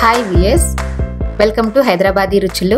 hi విఎస్ welcome to Hyderabadi రుచులు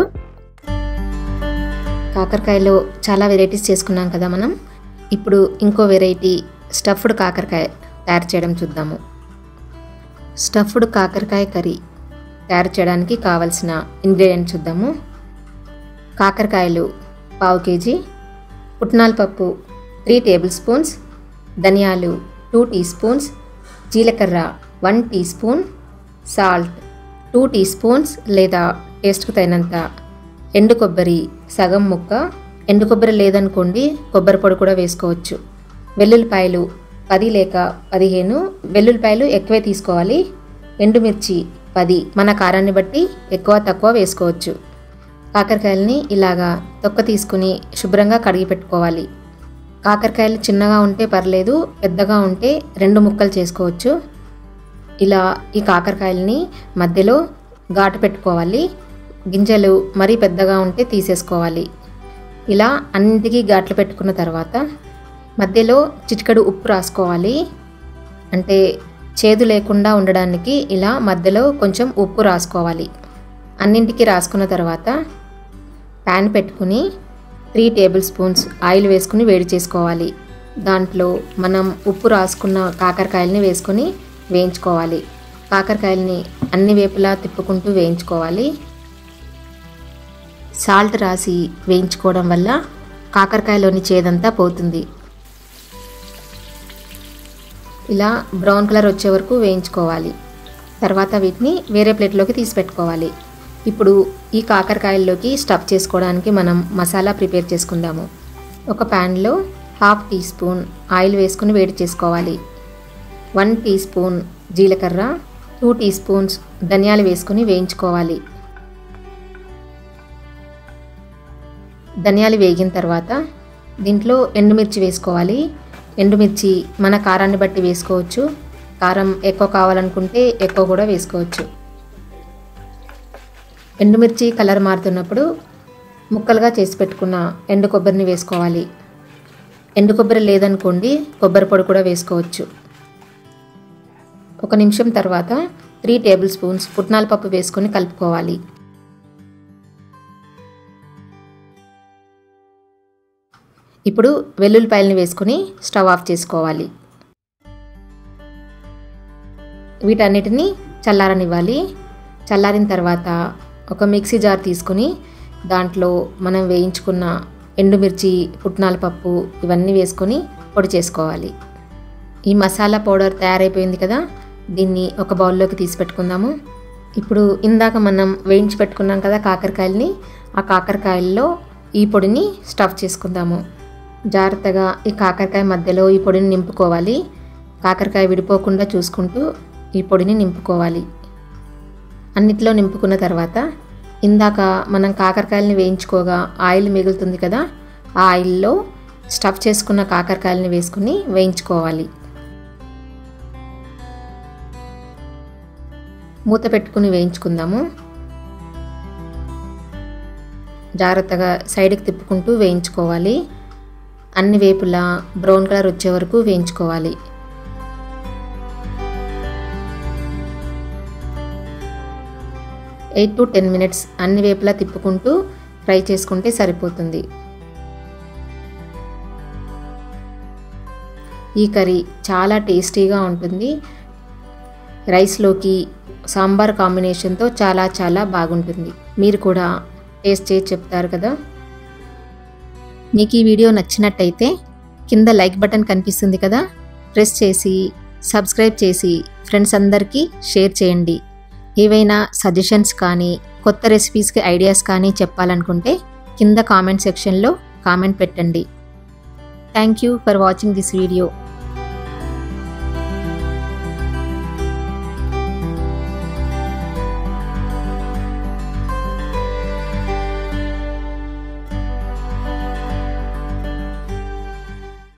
కాకరకాయలో చాలా వెరైటీస్ చేసుకున్నాం కదా మనం ఇప్పుడు ఇంకో వెరైటీ స్టఫ్డ్ కాకరకాయ తయారు చేయడం చూద్దాము స్టఫ్డ్ కాకరకాయ కర్రీ తయారు చేయడానికి కావలసిన ఇంగ్రీడియంట్స్ చూద్దాము కాకరకాయలు పావు కేజీ పుట్నాల పప్పు త్రీ టేబుల్ స్పూన్స్ ధనియాలు టూ టీ స్పూన్స్ జీలకర్ర one teaspoon salt two teaspoons లేదా టేస్ట్కు తగినంత ఎండు కొబ్బరి సగం ముక్క ఎండు కొబ్బరి లేదనుకోండి కొబ్బరి పొడి కూడా వేసుకోవచ్చు వెల్లుల్లిపాయలు పది లేక పదిహేను వెల్లుల్లిపాయలు ఎక్కువే తీసుకోవాలి ఎండుమిర్చి పది మన కారాన్ని బట్టి ఎక్కువ తక్కువ వేసుకోవచ్చు కాకరకాయలని ఇలాగా తొక్క తీసుకుని శుభ్రంగా కడిగి పెట్టుకోవాలి కాకరకాయలు చిన్నగా ఉంటే పర్లేదు పెద్దగా ఉంటే రెండు ముక్కలు చేసుకోవచ్చు ఇలా ఈ కాకరకాయలని మధ్యలో ఘాటు పెట్టుకోవాలి గింజలు మరీ పెద్దగా ఉంటే తీసేసుకోవాలి ఇలా అన్నింటికీ ఘాట్లు పెట్టుకున్న తర్వాత మధ్యలో చిటికడు ఉప్పు రాసుకోవాలి అంటే చేదు లేకుండా ఉండడానికి ఇలా మధ్యలో కొంచెం ఉప్పు రాసుకోవాలి అన్నింటికి రాసుకున్న తర్వాత ప్యాన్ పెట్టుకుని త్రీ టేబుల్ స్పూన్స్ ఆయిల్ వేసుకుని వేడి చేసుకోవాలి దాంట్లో మనం ఉప్పు రాసుకున్న కాకరకాయలని వేసుకొని వేయించుకోవాలి కాకరకాయలని అన్ని వైపులా తిప్పుకుంటూ వేయించుకోవాలి సాల్ట్ రాసి వేయించుకోవడం వల్ల కాకరకాయలోని చేదంతా పోతుంది ఇలా బ్రౌన్ కలర్ వచ్చే వరకు వేయించుకోవాలి తర్వాత వీటిని వేరే ప్లేట్లోకి తీసి పెట్టుకోవాలి ఇప్పుడు ఈ కాకరకాయల్లోకి స్టఫ్ చేసుకోవడానికి మనం మసాలా ప్రిపేర్ చేసుకుందాము ఒక ప్యాన్లో హాఫ్ టీ స్పూన్ ఆయిల్ వేసుకుని వేడి చేసుకోవాలి వన్ టీ స్పూన్ జీలకర్ర టూ టీ స్పూన్స్ ధనియాలు వేసుకుని వేయించుకోవాలి ధనియాలు వేగిన తర్వాత దీంట్లో ఎండుమిర్చి వేసుకోవాలి ఎండుమిర్చి మన కారాన్ని బట్టి వేసుకోవచ్చు కారం ఎక్కువ కావాలనుకుంటే ఎక్కువ కూడా వేసుకోవచ్చు ఎండుమిర్చి కలర్ మారుతున్నప్పుడు ముక్కలుగా చేసి పెట్టుకున్న ఎండు కొబ్బరిని వేసుకోవాలి ఎండు కొబ్బరి లేదనుకోండి కొబ్బరి పొడి కూడా వేసుకోవచ్చు ఒక నిమిషం తర్వాత త్రీ టేబుల్ స్పూన్స్ పుట్నాల పప్పు వేసుకొని కలుపుకోవాలి ఇప్పుడు వెల్లుల్లిపాయలని వేసుకొని స్టవ్ ఆఫ్ చేసుకోవాలి వీటన్నిటిని చల్లారనివ్వాలి చల్లారిన తర్వాత ఒక మిక్సీ జార్ తీసుకుని దాంట్లో మనం వేయించుకున్న ఎండుమిర్చి పుట్నాల పప్పు ఇవన్నీ వేసుకొని పొడి చేసుకోవాలి ఈ మసాలా పౌడర్ తయారైపోయింది కదా దీన్ని ఒక బౌల్లోకి తీసి పెట్టుకుందాము ఇప్పుడు ఇందాక మనం వేయించి పెట్టుకున్నాం కదా కాకరకాయలని ఆ కాకరకాయల్లో ఈ పొడిని స్టఫ్ చేసుకుందాము జాగ్రత్తగా ఈ కాకరకాయ మధ్యలో ఈ పొడిని నింపుకోవాలి కాకరకాయ విడిపోకుండా చూసుకుంటూ ఈ పొడిని నింపుకోవాలి అన్నిట్లో నింపుకున్న తర్వాత ఇందాక మనం కాకరకాయలని వేయించుకోగా ఆయిల్ మిగులుతుంది కదా ఆ ఆయిల్లో స్టఫ్ చేసుకున్న కాకరకాయలని వేసుకుని వేయించుకోవాలి మూత పెట్టుకుని వేయించుకుందాము జాగ్రత్తగా సైడ్కి తిప్పుకుంటూ వేయించుకోవాలి అన్ని వేపులా బ్రౌన్ కలర్ వచ్చే వరకు వేయించుకోవాలి ఎయిట్ టు టెన్ మినిట్స్ అన్ని వేపులా తిప్పుకుంటూ ఫ్రై చేసుకుంటే సరిపోతుంది ఈ కర్రీ చాలా టేస్టీగా ఉంటుంది రైస్లోకి సాంబార్ కాంబినేషన్తో చాలా చాలా బాగుంటుంది మీరు కూడా టేస్ట్ చేసి చెప్తారు కదా మీకు ఈ వీడియో నచ్చినట్టయితే కింద లైక్ బటన్ కనిపిస్తుంది కదా ప్రెస్ చేసి సబ్స్క్రైబ్ చేసి ఫ్రెండ్స్ అందరికీ షేర్ చేయండి ఏవైనా సజెషన్స్ కానీ కొత్త రెసిపీస్కి ఐడియాస్ కానీ చెప్పాలనుకుంటే కింద కామెంట్ సెక్షన్లో కామెంట్ పెట్టండి thank you for watching this video